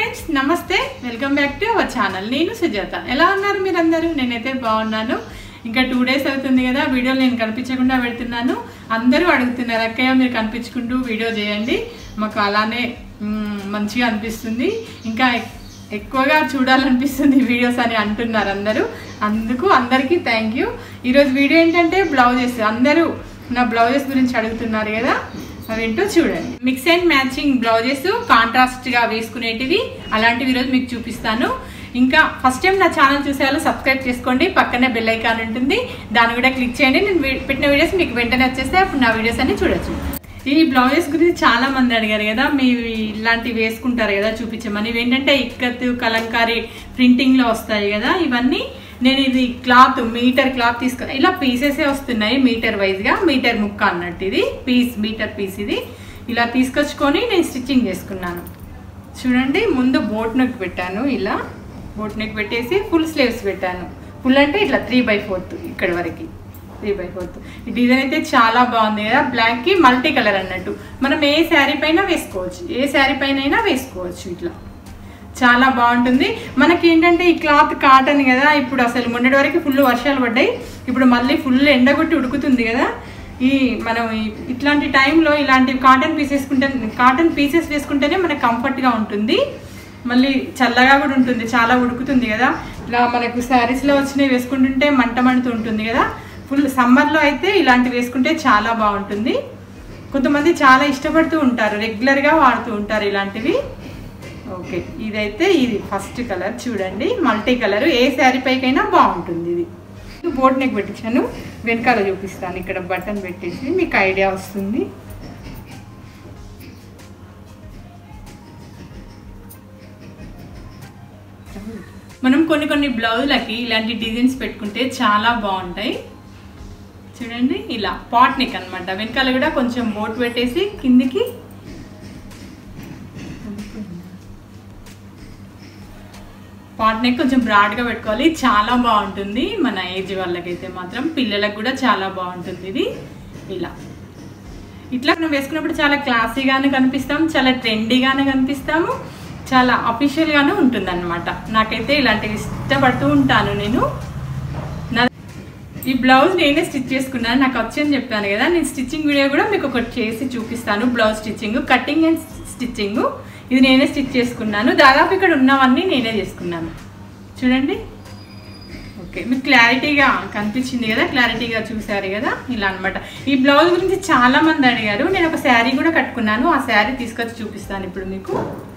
Friends నమస్తే welcome back to our channel నేను సుజాత ఎలా ఉన్నారు మీరందరూ నేనైతే బాగున్నాను ఇంకా టూ డేస్ అవుతుంది కదా వీడియోలు నేను కనిపించకుండా పెడుతున్నాను అందరూ అడుగుతున్నారు అక్కయ్య మీరు కనిపించుకుంటూ వీడియో చేయండి మాకు అలానే మ్, మంచిగా అనిపిస్తుంది ఇంకా ఎక్- ఎక్కువగా చూడాలనిపిస్తుంది వీడియోస్ అని అంటున్నారు అందరూ అందుకు అందరికీ థ్యాంక్ యూ ఈరోజు వీడియో ఏంటంటే బ్లౌజెస్ అందరూ నా బ్లౌజెస్ గురించి అడుగుతున్నారు కదా అవేంటో చూడండి mix and matching blouses contrast గా వేసుకునేటివి అలాంటివి ఈరోజు మీకు చూపిస్తాను ఇంకా ఫస్ట్ టైం నా ఛానల్ చూసేవాళ్ళు సబ్స్క్రైబ్ చేసుకోండి పక్కనే బెల్ ఐకాన్ ఉంటుంది దాన్ని కూడా క్లిక్ చేయండి నేను వీ- పెట్టిన వీడియోస్ మీకు వెంటనే వచ్చేస్తే అప్పుడు నా వీడియోస్ అన్ని చూడొచ్చు ఈ బ్లౌజెస్ గురించి చాలా మంది అడిగారు కదా మీరు ఇలాంటివి వేసుకుంటారు కదా చూపించమని ఇవి ఏంటంటే ఇక్కత్ కలంకారీ ప్రింటింగ్ లో వస్తాయి కదా ఇవన్నీ నేను ఇది క్లాత్ మీటర్ క్లాత్ తీసుకు ఇలా పీసెసే వస్తున్నాయి మీటర్ వైజ్ గా మీటర్ ముక్క అన్నట్టు ఇది పీస్ మీటర్ పీస్ ఇది ఇలా తీసుకొచ్చుకొని నేను స్టిచ్చింగ్ చేసుకున్నాను చూడండి ముందు బోట్ నెక్ పెట్టాను ఇలా బోట్ నెక్ పెట్టేసి ఫుల్ స్లీవ్స్ పెట్టాను ఫుల్ అంటే ఇట్లా త్రీ బై ఫోర్త్ ఇక్కడ వరకు త్రీ బై ఫోర్త్ ఈ డిజైన్ అయితే చాలా బాగుంది కదా బ్లాక్ కి మల్టీ కలర్ అన్నట్టు మనం ఏ శారీ పైన వేసుకోవచ్చు ఏ శారీ పైన అయినా వేసుకోవచ్చు ఇట్లా చాలా బాగుంటుంది మనకి ఏంటంటే ఈ క్లాత్ కాటన్ కదా ఇప్పుడు అసలు మొన్నటి వరకు ఫుల్ వర్షాలు పడ్డాయి ఇప్పుడు మళ్ళీ ఫుల్ ఎండగొట్టి ఉడుకుతుంది కదా ఈ మనం ఈ- ఇట్లాంటి టైంలో ఇలాంటి కాటన్ పీస్ వేసుకుంటే కాటన్ పీసెస్ వేసుకుంటేనే మనకు కంఫర్ట్గా ఉంటుంది మళ్ళీ చల్లగా కూడా ఉంటుంది చాలా ఉడుకుతుంది కదా ఇలా మనకు శారీస్లో వచ్చినవి వేసుకుంటుంటే మంట మండుతూ ఉంటుంది కదా ఫుల్ సమ్మర్లో అయితే ఇలాంటివి వేసుకుంటే చాలా బాగుంటుంది కొంతమంది చాలా ఇష్టపడుతూ ఉంటారు రెగ్యులర్గా వాడుతూ ఉంటారు ఇలాంటివి ఓకే ఇదైతే ఇది ఫస్ట్ కలర్ చూడండి మల్టీ కలర్ ఏ శారీ పైకైనా బాగుంటుంది ఇది బోట్ నెక్ పెట్టించాను వెనకాల చూపిస్తాను ఇక్కడ బటన్ పెట్టేసి మీకు ఐడియా వస్తుంది మనం కొన్ని కొన్ని బ్లౌజులకి ఇలాంటి డిజైన్స్ పెట్టుకుంటే చాలా బాగుంటాయి చూడండి ఇలా పాట్ నెక్ అనమాట వెనకాల కూడా కొంచెం బోట్ పెట్టేసి కిందికి పాట్ నెక్ కొంచెం బ్రాడ్గా పెట్టుకోవాలి చాలా బాగుంటుంది మన ఏజ్ వాళ్ళకైతే మాత్రం పిల్లలకు కూడా చాలా బాగుంటుంది ఇది ఇలా ఇట్లా మనం వేసుకున్నప్పుడు చాలా క్లాసీగానే కనిపిస్తాం చాలా ట్రెండీగానే కనిపిస్తాము చాలా అఫీషియల్గానే ఉంటుంది అనమాట నాకైతే ఇలాంటివి ఇష్టపడుతూ ఉంటాను నేను నా ఈ బ్లౌజ్ నేనే స్టిచ్ చేసుకున్నాను నాకు వచ్చని చెప్పాను కదా నేను స్టిచ్చింగ్ వీడియో కూడా మీకు ఒకటి చేసి చూపిస్తాను blouse stitching cutting and stitching ఇది నేనే స్టిచ్ చేసుకున్నాను దాదాపు ఇక్కడ ఉన్నవన్నీ నేనే చేసుకున్నాను చూడండి ఓకే మీకు క్లారిటీగా కనిపించింది కదా క్లారిటీగా చూసారు కదా ఇలా అన్నమాట ఈ బ్లౌజ్ గురించి చాలా మంది అడిగారు నేను ఒక శారీ కూడా కట్టుకున్నాను ఆ శారీ తీసుకొచ్చి చూపిస్తాను ఇప్పుడు మీకు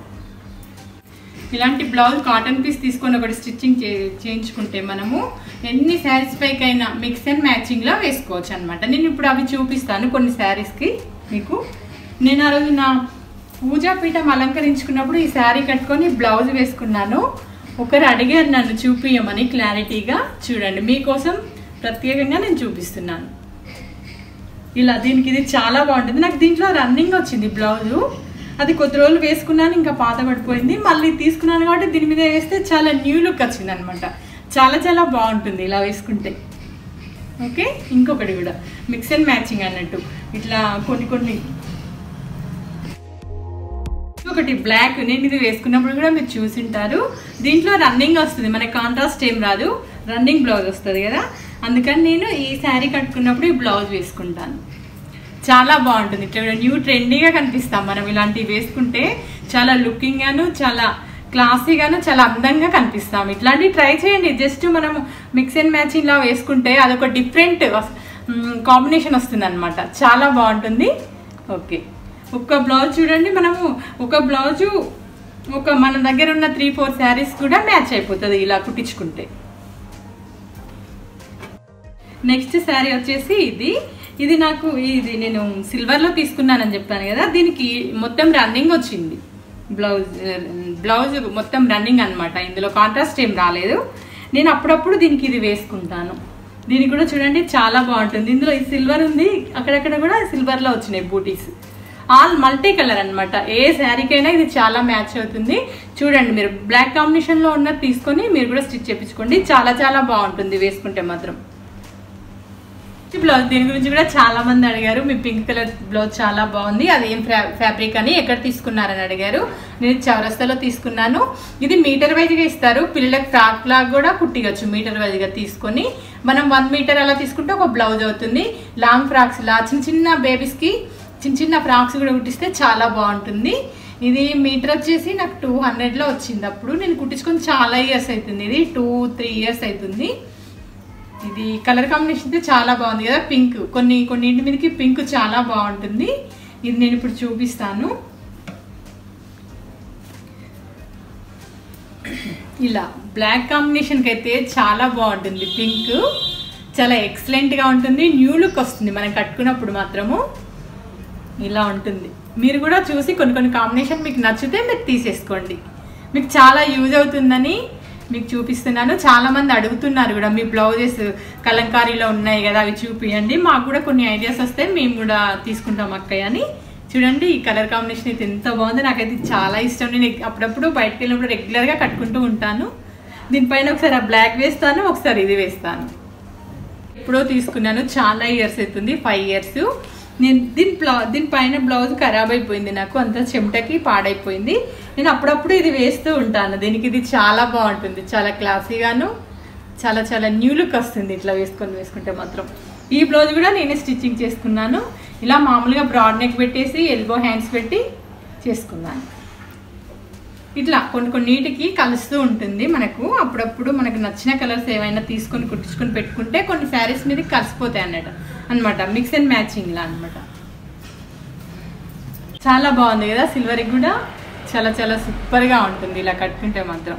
ఇలాంటి బ్లౌజ్ కాటన్ పీస్ తీసుకొని ఒకటి స్టిచ్చింగ్ చే చేయించుకుంటే మనము ఎన్ని శారీస్ పైకైనా మిక్స్ అండ్ మ్యాచింగ్లో వేసుకోవచ్చు అనమాట నేను ఇప్పుడు అవి చూపిస్తాను కొన్ని శారీస్కి మీకు నేను ఆ రోజు నా పూజా పీఠం అలంకరించుకున్నప్పుడు ఈ శారీ కట్టుకొని బ్లౌజ్ వేసుకున్నాను ఒకరు అడిగారు నన్ను చూపించమని క్లారిటీగా చూడండి మీకోసం ప్రత్యేకంగా నేను చూపిస్తున్నాను ఇలా దీనికి ఇది చాలా బాగుంటుంది నాకు దీంట్లో రన్నింగ్ వచ్చింది బ్లౌజు అది కొద్ది రోజులు వేసుకున్నాను ఇంకా పాత పడిపోయింది మళ్ళీ తీసుకున్నాను కాబట్టి దీని మీద వేస్తే చాలా న్యూ లుక్ వచ్చింది అనమాట చాలా చాలా బాగుంటుంది ఇలా వేసుకుంటే ఓకే ఇంకొకటి కూడా మిక్స్ అండ్ మ్యాచింగ్ అన్నట్టు ఇట్లా కొన్ని కొన్ని ఒకటి బ్లాక్ నేను ఇది వేసుకున్నప్పుడు కూడా మీరు చూసింటారు దీంట్లో రన్నింగ్ వస్తుంది మనకి కాంట్రాస్ట్ ఏం రాదు రన్నింగ్ బ్లౌజ్ వస్తుంది కదా అందుకని నేను ఈ శారీ కట్టుకున్నప్పుడు ఈ బ్లౌజ్ వేసుకుంటాను చాలా బాగుంటుంది ఇట్లా న్యూ ట్రెండీగా కనిపిస్తాం మనం ఇలాంటివి వేసుకుంటే చాలా లుకింగ్ గాను చాలా క్లాసీగాను చాలా అందంగా కనిపిస్తాం ఇట్లాంటివి ట్రై చేయండి జస్ట్ మనం మిక్స్ అండ్ మ్యాచింగ్ లా వేసుకుంటే అదొక డిఫరెంట్ కాంబినేషన్ వస్తుంది అనమాట చాలా బాగుంటుంది ఓకే ఒక బ్లౌజ్ చూడండి మనము ఒక బ్లౌజు ఒక మన దగ్గర ఉన్న త్రీ ఫోర్ శారీస్ కూడా మ్యాచ్ అయిపోతుంది ఇలా కుట్టించుకుంటే నెక్స్ట్ శారీ వచ్చేసి ఇది ఇది నాకు ఇది నేను సిల్వర్లో తీసుకున్నానని చెప్పాను కదా దీనికి మొత్తం రన్నింగ్ వచ్చింది బ్లౌజ్ బ్లౌజ్ మొత్తం రన్నింగ్ అన్నమాట ఇందులో కాంట్రాస్ట్ ఏం రాలేదు నేను అప్పుడప్పుడు దీనికి ఇది వేసుకుంటాను దీనికి కూడా చూడండి చాలా బాగుంటుంది ఇందులో ఈ సిల్వర్ ఉంది అక్కడక్కడ కూడా సిల్వర్లో వచ్చినాయి బూటీస్ ఆల్ మల్టీ కలర్ అన్నమాట ఏ శారీకైనా ఇది చాలా మ్యాచ్ అవుతుంది చూడండి మీరు బ్లాక్ కాంబినేషన్లో ఉన్నది తీసుకొని మీరు కూడా స్టిచ్ చేయించుకోండి చాలా చాలా బాగుంటుంది వేసుకుంటే మాత్రం ఈ బ్లౌజ్ దీని గురించి కూడా చాలా మంది అడిగారు మీ పింక్ కలర్ బ్లౌజ్ చాలా బాగుంది అది ఏం ఫ్యాబ్రిక్ అని ఎక్కడ తీసుకున్నారని అడిగారు నేను చౌరస్తాలో తీసుకున్నాను ఇది మీటర్ వైజ్గా ఇస్తారు పిల్లలకు ఫ్రాక్ లాగా కూడా కుట్టియచ్చు మీటర్ వైజ్గా తీసుకొని మనం వన్ మీటర్ అలా తీసుకుంటే ఒక బ్లౌజ్ అవుతుంది లాంగ్ ఫ్రాక్స్ ఇలా చిన్న చిన్న బేబీస్కి చిన్న చిన్న ఫ్రాక్స్ కూడా కుట్టిస్తే చాలా బాగుంటుంది ఇది మీటర్ వచ్చేసి నాకు టూ హండ్రెడ్లో వచ్చింది అప్పుడు నేను కుట్టించుకొని చాలా ఇయర్స్ అవుతుంది ఇది టూ త్రీ ఇయర్స్ అవుతుంది ఇది కలర్ కాంబినేషన్ అయితే చాలా బాగుంది కదా పింక్ కొన్ని కొన్నింటి మీదకి పింక్ చాలా బాగుంటుంది ఇది నేను ఇప్పుడు చూపిస్తాను ఇలా బ్లాక్ కాంబినేషన్కి అయితే చాలా బాగుంటుంది పింక్ చాలా ఎక్సలెంట్గా ఉంటుంది న్యూ లుక్ వస్తుంది మనం కట్టుకున్నప్పుడు మాత్రము ఇలా ఉంటుంది మీరు కూడా చూసి కొన్ని కొన్ని కాంబినేషన్ మీకు నచ్చితే మీరు తీసేసుకోండి మీకు చాలా యూజ్ అవుతుందని మీకు చూపిస్తున్నాను చాలా మంది అడుగుతున్నారు కూడా మీ బ్లౌజెస్ కలంకారీలో ఉన్నాయి కదా అవి చూపియండి మాకు కూడా కొన్ని ఐడియాస్ వస్తే మేము కూడా తీసుకుంటాం అక్కయ్య అని చూడండి ఈ కలర్ కాంబినేషన్ అయితే ఎంత బాగుంది నాకైతే చాలా ఇష్టం నేను అప్పుడప్పుడు బయటకు వెళ్ళినప్పుడు రెగ్యులర్గా కట్టుకుంటూ ఉంటాను దీనిపైన ఒకసారి ఆ బ్లాక్ వేస్తాను ఒకసారి ఇది వేస్తాను ఎప్పుడో తీసుకున్నాను చాలా ఇయర్స్ అవుతుంది ఫైవ్ ఇయర్స్ నేను దీని బ్లౌ దీనిపైన బ్లౌజ్ ఖరాబ్ అయిపోయింది నాకు అంత చెమటకి పాడైపోయింది నేను అప్పుడప్పుడు ఇది వేస్తూ ఉంటాను దీనికి ఇది చాలా బాగుంటుంది చాలా క్లాసీగాను చాలా చాలా న్యూ లుక్ వస్తుంది ఇట్లా వేసుకొని వేసుకుంటే మాత్రం ఈ బ్లౌజ్ కూడా నేనే స్టిచ్చింగ్ చేసుకున్నాను ఇలా మామూలుగా బ్రాడ్ నెక్ పెట్టేసి ఎల్బో హ్యాండ్స్ పెట్టి చేసుకున్నాను ఇట్లా కొన్ని కొన్నిటికి కలుస్తూ ఉంటుంది మనకు అప్పుడప్పుడు మనకు నచ్చిన కలర్స్ ఏమైనా తీసుకొని కుట్టించుకొని పెట్టుకుంటే కొన్ని శారీస్ మీద కలిసిపోతాయి అన్నట్టు అనమాట మిక్స్ అండ్ మ్యాచింగ్ లా అనమాట చాలా బాగుంది కదా సిల్వర్కి కూడా చాలా చాలా సూపర్గా ఉంటుంది ఇలా కట్టుకుంటే మాత్రం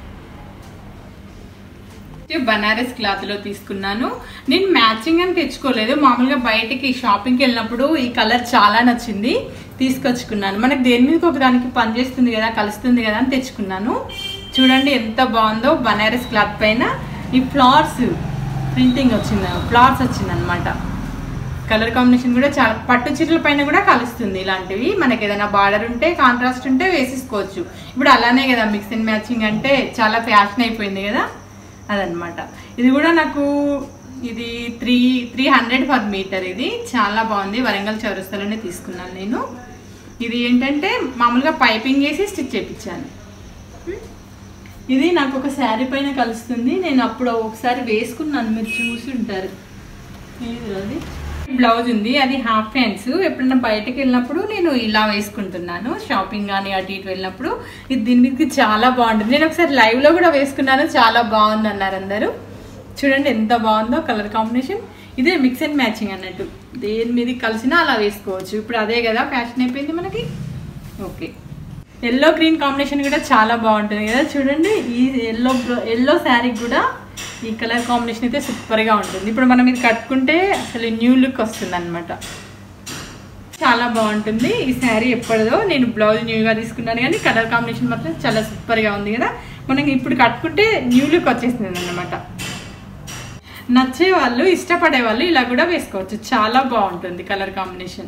బనారస్ క్లాత్ లో తీసుకున్నాను నేను మ్యాచింగ్ అని తెచ్చుకోలేదు మామూలుగా బయటికి షాపింగ్కి వెళ్ళినప్పుడు ఈ కలర్ చాలా నచ్చింది తీసుకొచ్చుకున్నాను మనకు దేని మీద ఒక దానికి పనిచేస్తుంది కదా కలుస్తుంది కదా అని తెచ్చుకున్నాను చూడండి ఎంత బాగుందో బనారస్ క్లాత్ పైన ఈ ఫ్లవర్స్ ప్రింటింగ్ వచ్చింది ఫ్లవర్స్ వచ్చింది అనమాట కలర్ కాంబినేషన్ కూడా చాలా పట్టు చీరల పైన కూడా కలుస్తుంది ఇలాంటివి మనకి ఏదైనా బార్డర్ ఉంటే కాంట్రాస్ట్ ఉంటే వేసేసుకోవచ్చు ఇప్పుడు అలానే కదా మిక్స్ అండ్ మ్యాచింగ్ అంటే చాలా ఫ్యాషన్ అయిపోయింది కదా అదనమాట ఇది కూడా నాకు ఇది three three hundred per metre ఇది చాలా బాగుంది వరంగల్ చౌరస్తాలోనే తీసుకున్నాను నేను ఇది ఏంటంటే మామూలుగా పైపింగ్ వేసి స్టిచ్ చేయించాను ఇది నాకు ఒక శారీ పైన కలుస్తుంది నేను అప్పుడు ఒకసారి వేసుకున్నాను మీరు చూసి ఉంటారు ఏది అది బ్లౌజ్ ఉంది అది హాఫ్ హ్యాండ్స్ ఎప్పుడైనా బయటకు వెళ్ళినప్పుడు నేను ఇలా వేసుకుంటున్నాను షాపింగ్ కానీ అటు ఇటు వెళ్ళినప్పుడు ఇది దీని మీదకి చాలా బాగుంటుంది నేను ఒకసారి లైవ్లో కూడా వేసుకున్నాను చాలా బాగుంది అన్నారు అందరూ చూడండి ఎంత బాగుందో కలర్ కాంబినేషన్ ఇదే మిక్స్ అండ్ మ్యాచింగ్ అన్నట్టు దేని మీద కలిసినా అలా వేసుకోవచ్చు ఇప్పుడు అదే కదా ఫ్యాషన్ అయిపోయింది మనకి ఓకే ఎల్లో గ్రీన్ కాంబినేషన్ కూడా చాలా బాగుంటుంది కదా చూడండి ఈ ఎల్లో ఎల్లో శారీకి కూడా ఈ కలర్ కాంబినేషన్ అయితే సూపర్గా ఉంటుంది ఇప్పుడు మనం ఇది కట్టుకుంటే అసలు న్యూ లుక్ వస్తుంది అనమాట చాలా బాగుంటుంది ఈ శారీ ఎప్పటిదో నేను బ్లౌజ్ న్యూగా తీసుకున్నాను కానీ కలర్ కాంబినేషన్ మాత్రం చాలా సూపర్గా ఉంది కదా మనం ఇప్పుడు కట్టుకుంటే న్యూ లుక్ వచ్చేస్తుంది అనమాట నచ్చే వాళ్ళు ఇష్టపడే వాళ్ళు ఇలా కూడా వేసుకోవచ్చు చాలా బాగుంటుంది కలర్ కాంబినేషన్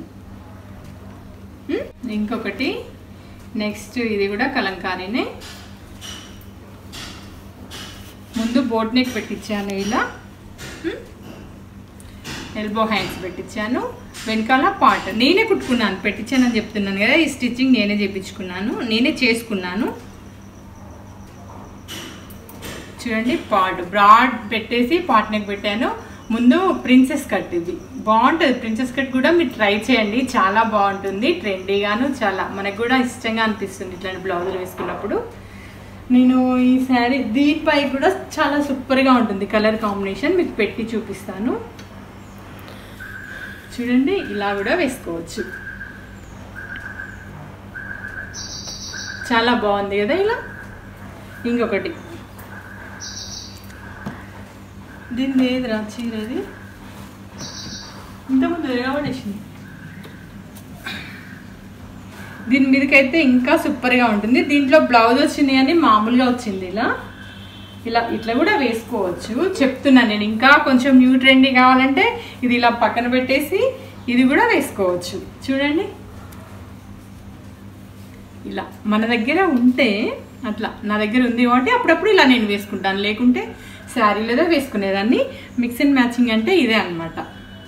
ఇంకొకటి నెక్స్ట్ ఇది కూడా కలంకారీనే ముందు బోట్ నెక్ పెట్టించాను ఇలా ఎల్బో హ్యాండ్స్ పెట్టించాను వెనకాల పాట్ నేనే కుట్టుకున్నాను పెట్టించానని చెప్తున్నాను కదా ఈ స్టిచ్చింగ్ నేనే చేయించుకున్నాను నేనే చేసుకున్నాను చూడండి పాట్ బ్రాడ్ పెట్టేసి పాట్ నెక్ పెట్టాను ముందు ప్రిన్సెస్ కట్ ఇది బాగుంటుంది ప్రిన్సెస్ కట్ కూడా మీరు ట్రై చేయండి చాలా బాగుంటుంది ట్రెండీగాను చాలా మనకు కూడా ఇష్టంగా అనిపిస్తుంది ఇట్లాంటి బ్లౌజులు వేసుకున్నప్పుడు నేను ఈ శారీ దీనిపై కూడా చాలా సూపర్గా ఉంటుంది కలర్ కాంబినేషన్ మీకు పెట్టి చూపిస్తాను చూడండి ఇలా కూడా వేసుకోవచ్చు చాలా బాగుంది కదా ఇలా ఇంకొకటి దీన్ని ఏది రా చీరది ఇంతకుముందు ఎరగబడేసింది దీని మీదకైతే ఇంకా సూపర్గా ఉంటుంది దీంట్లో బ్లౌజ్ వచ్చింది అని మామూలుగా వచ్చింది ఇలా ఇలా ఇట్లా కూడా వేసుకోవచ్చు చెప్తున్నాను నేను ఇంకా కొంచెం న్యూ ట్రెండీ కావాలంటే ఇది ఇలా పక్కన పెట్టేసి ఇది కూడా వేసుకోవచ్చు చూడండి ఇలా మన దగ్గర ఉంటే అట్లా నా దగ్గర ఉంది కాబట్టి అప్పుడప్పుడు ఇలా నేను వేసుకుంటాను లేకుంటే శారీ లేదా వేసుకునేదాన్ని మిక్స్ అండ్ మ్యాచింగ్ అంటే ఇదే అనమాట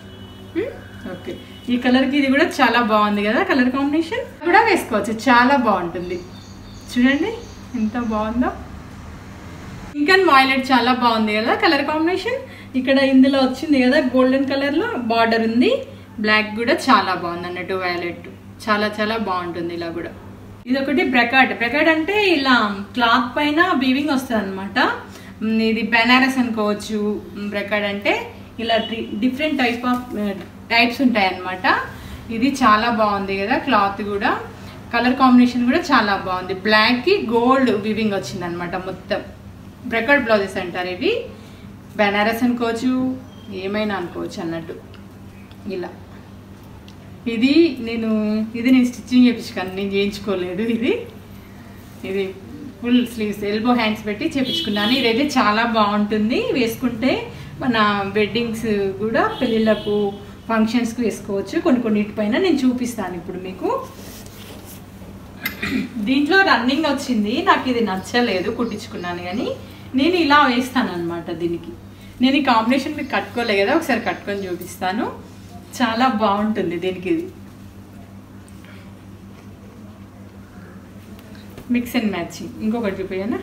ఓకే ఈ కలర్కి ఇది కూడా చాలా బాగుంది కదా కలర్ కాంబినేషన్ కూడా వేసుకోవచ్చు చాలా బాగుంటుంది చూడండి ఎంత బాగుందో ఇంకా వాయిలెట్ చాలా బాగుంది కదా కలర్ కాంబినేషన్ ఇక్కడ ఇందులో వచ్చింది కదా గోల్డెన్ కలర్లో బార్డర్ ఉంది బ్లాక్ కూడా చాలా బాగుంది అన్నట్టు వైలెట్ చాలా చాలా బాగుంటుంది ఇలా కూడా ఇది ఒకటి బ్రెకాడ్ బ్రెకాడ్ అంటే ఇలా క్లాత్ పైన బీవింగ్ వస్తుంది అనమాట ఇది బెనారస్ అనుకోవచ్చు బ్రెకాడ్ అంటే ఇలా డిఫరెంట్ టైప్ ఆఫ్ టైప్స్ ఉంటాయి అన్నమాట ఇది చాలా బాగుంది కదా క్లాత్ కూడా కలర్ కాంబినేషన్ కూడా చాలా బాగుంది బ్లాక్కి గోల్డ్ వివింగ్ వచ్చింది అనమాట మొత్తం బ్రెకడ్ బ్లౌజెస్ అంటారు ఇవి బెనారస్ అనుకోవచ్చు ఏమైనా అనుకోవచ్చు అన్నట్టు ఇలా ఇది నేను ఇది నేను స్టిచ్చింగ్ చేయించుకాను నేను చేయించుకోలేదు ఇది ఇది ఫుల్ స్లీవ్స్ ఎల్బో హ్యాండ్స్ పెట్టి చేపించుకున్నాను ఇదైతే చాలా బాగుంటుంది వేసుకుంటే మన వెడ్డింగ్స్ కూడా పెళ్ళిళ్ళకు ఫంక్షన్స్కి వేసుకోవచ్చు కొన్ని కొన్నిటిపైన నేను చూపిస్తాను ఇప్పుడు మీకు దీంట్లో రన్నింగ్ వచ్చింది నాకు ఇది నచ్చలేదు కుట్టించుకున్నాను కానీ నేను ఇలా వేస్తాను అనమాట దీనికి నేను ఈ కాంబినేషన్ మీకు కట్టుకోలే కదా ఒకసారి కట్టుకొని చూపిస్తాను చాలా బాగుంటుంది దీనికి ఇది మిక్స్ అండ్ మ్యాచింగ్ ఇంకొకటి చూపించనా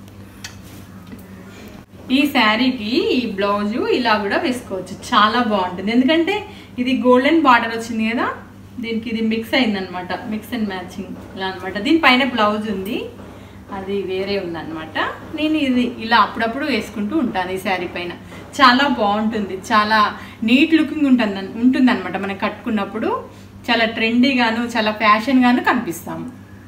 ఈ శారీకి ఈ బ్లౌజు ఇలా కూడా వేసుకోవచ్చు చాలా బాగుంటుంది ఎందుకంటే ఇది గోల్డెన్ బార్డర్ వచ్చింది కదా దీనికి ఇది మిక్స్ అయిందనమాట మిక్స్ అండ్ మ్యాచింగ్ ఇలా అనమాట దీనిపైన బ్లౌజ్ ఉంది అది వేరే ఉందన్నమాట నేను ఇది ఇలా అప్పుడప్పుడు వేసుకుంటూ ఉంటాను ఈ శారీ పైన చాలా బాగుంటుంది చాలా నీట్ లుకింగ్ ఉంటుంది ఉంటుంది అనమాట మనం కట్టుకున్నప్పుడు చాలా ట్రెండీగాను చాలా ఫ్యాషన్గాను కనిపిస్తాము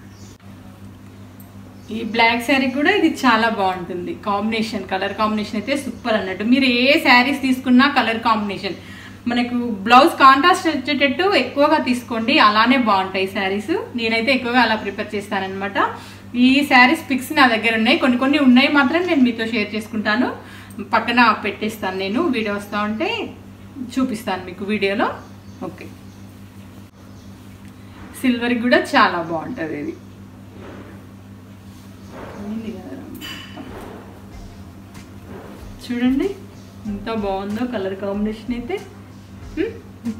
ఈ బ్లాక్ శారీ కూడా ఇది చాలా బాగుంటుంది కాంబినేషన్ కలర్ కాంబినేషన్ అయితే సూపర్ అన్నట్టు మీరు ఏ శారీస్ తీసుకున్నా కలర్ కాంబినేషన్ మనకు బ్లౌజ్ కాంట్రాస్ట్ వచ్చేటట్టు ఎక్కువగా తీసుకోండి అలానే బాగుంటాయి శారీస్ నేనైతే ఎక్కువగా అలా ప్రిపేర్ చేస్తానన్నమాట ఈ శారీస్ పిక్స్ నా దగ్గర ఉన్నాయి కొన్ని కొన్ని ఉన్నాయి మాత్రం నేను మీతో షేర్ చేసుకుంటాను పక్కన పెట్టేస్తాను నేను వీడియో వస్తూ ఉంటే చూపిస్తాను మీకు వీడియోలో ఓకే సిల్వర్ కూడా చాలా బాగుంటుంది ఇది చూడండి ఎంత బాగుందో కలర్ కాంబినేషన్ అయితే హ్మ్?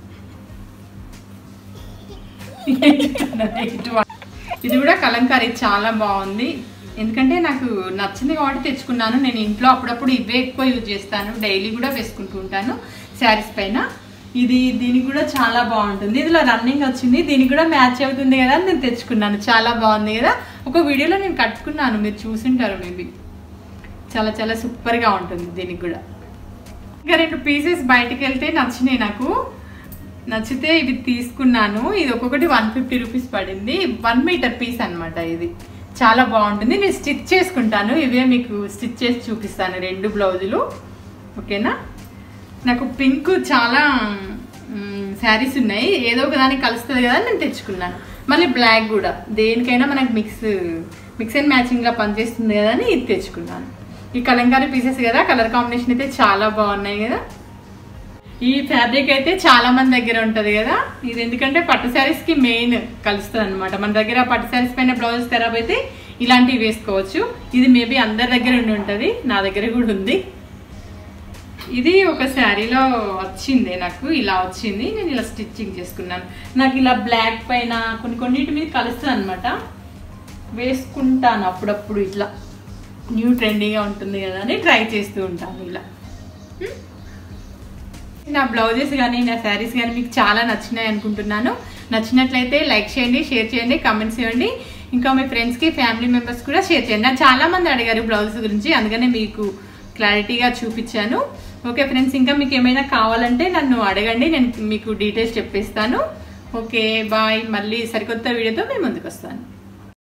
ఇది కూడా కలంకారీ చాలా బాగుంది ఎందుకంటే నాకు నచ్చింది కాబట్టి తెచ్చుకున్నాను నేను ఇంట్లో అప్పుడప్పుడు ఇవే ఎక్కువ యూజ్ చేస్తాను డైలీ కూడా వేసుకుంటూ ఉంటాను శారీస్ పైన ఇది దీనికి కూడా చాలా బాగుంటుంది ఇందులో రన్నింగ్ వచ్చింది దీనికి కూడా మ్యాచ్ అవుతుంది కదా అని నేను తెచ్చుకున్నాను చాలా బాగుంది కదా ఒక వీడియోలో నేను కట్టుకున్నాను మీరు చూసింటారు మేబీ చాలా చాలా సూపర్గా ఉంటుంది దీనికి కూడా ఇంకా రెండు పీసెస్ బయటికి వెళ్తే నచ్చినాయి నాకు నచ్చితే ఇవి తీసుకున్నాను ఇది ఒక్కొక్కటి వన్ ఫిఫ్టీ రూపీస్ పడింది వన్ మీటర్ పీస్ అన్నమాట ఇది చాలా బాగుంటుంది నేను స్టిచ్ చేసుకుంటాను ఇవే మీకు స్టిచ్ చేసి చూపిస్తాను రెండు బ్లౌజులు ఓకేనా నాకు పింక్ చాలా శారీస్ ఉన్నాయి ఏదో ఒక దానికి కలుస్తుంది కదా అని నేను తెచ్చుకున్నాను మళ్ళీ బ్లాక్ కూడా దేనికైనా మనకు మిక్స్ మిక్స్ అండ్ మ్యాచింగ్గా పనిచేస్తుంది కదా అని ఇది తెచ్చుకున్నాను ఈ కలంకారీ పీసెస్ కదా కలర్ కాంబినేషన్ అయితే చాలా బాగున్నాయి కదా ఈ ఫ్యాబ్రిక్ అయితే చాలా మంది దగ్గర ఉంటది కదా ఇది ఎందుకంటే పట్టు శారీస్ కి మెయిన్ కలుస్తుంది అనమాట మన దగ్గర పట్టు శారీస్ పైన బ్లౌజ్ ఖరాబ్ అయితే ఇలాంటివి వేసుకోవచ్చు ఇది మేబీ అందరి దగ్గర ఉండి ఉంటుంది నా దగ్గర కూడా ఉంది ఇది ఒక శారీలో వచ్చింది నాకు ఇలా వచ్చింది నేను ఇలా స్టిచ్చింగ్ చేసుకున్నాను నాకు ఇలా బ్లాక్ పైన కొన్ని కొన్నిటి మీద కలుస్తుంది అనమాట వేసుకుంటాను అప్పుడప్పుడు ఇట్లా న్యూ ట్రెండీగా ఉంటుంది కదా అని ట్రై చేస్తూ ఉంటాను ఇలా హ్మ్? నా బ్లౌజెస్ కానీ నా శారీస్ కానీ మీకు చాలా నచ్చినాయి అనుకుంటున్నాను నచ్చినట్లయితే లైక్ చేయండి షేర్ చేయండి కామెంట్స్ ఇవ్వండి ఇంకా మీ ఫ్రెండ్స్కి ఫ్యామిలీ మెంబర్స్ కూడా షేర్ చేయండి నాకు చాలా మంది అడిగారు బ్లౌజెస్ గురించి అందుకనే మీకు క్లారిటీగా చూపించాను ఓకే ఫ్రెండ్స్ ఇంకా మీకు ఏమైనా కావాలంటే నన్ను అడగండి నేను మీకు డీటెయిల్స్ చెప్పేస్తాను ఓకే బాయ్ మళ్ళీ సరికొత్త వీడియోతో మేము ముందుకు వస్తాను